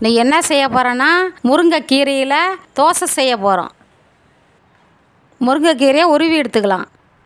நீ என்ன செய்ய போகிறேன்னா முருங்கைக்கீரையில் தோசை செய்ய போகிறோம் முருங்கைக்கீரையை உருவி எடுத்துக்கலாம்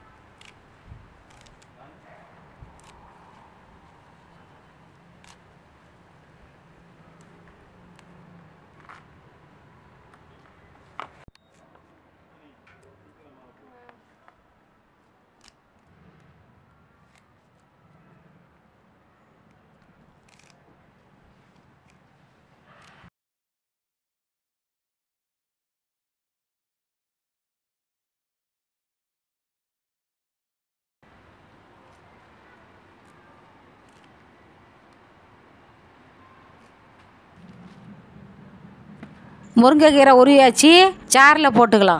முருங்கைக்கீரை உருவியாச்சு சாரில் போட்டுக்கலாம்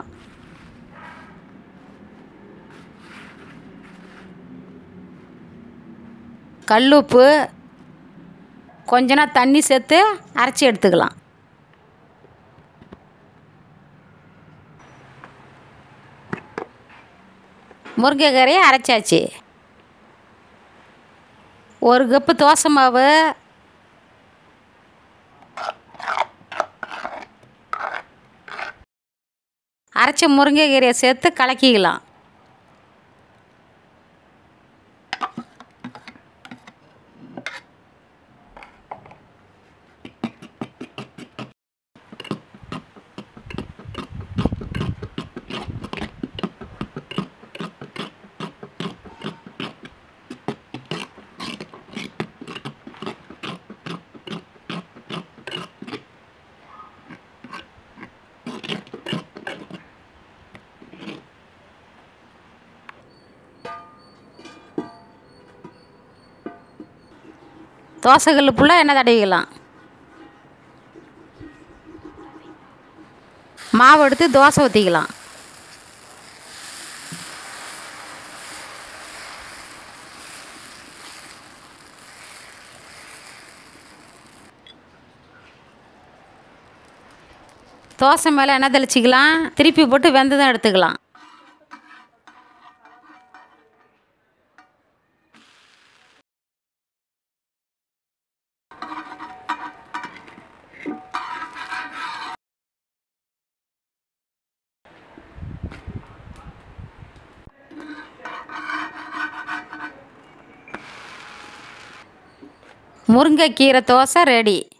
கல்லுப்பு கொஞ்ச நேரம் தண்ணி சேர்த்து அரைச்சி எடுத்துக்கலாம் முருங்கைக்கீரையை அரைச்சாச்சு ஒரு கப்பு தோசை மாவு அரைச்ச முருங்கைக்கீரையை சேர்த்து கலக்கிக்கலாம் தோசைக்கல் ஃபுல்லாக எண்ணெய் தடவிக்கலாம் மாவு எடுத்து தோசை ஊற்றிக்கலாம் தோசை மேலே எண்ணெய் தெளிச்சிக்கலாம் திருப்பி போட்டு வெந்ததும் எடுத்துக்கலாம் முருங்கைக்கீரை தோசை ரெடி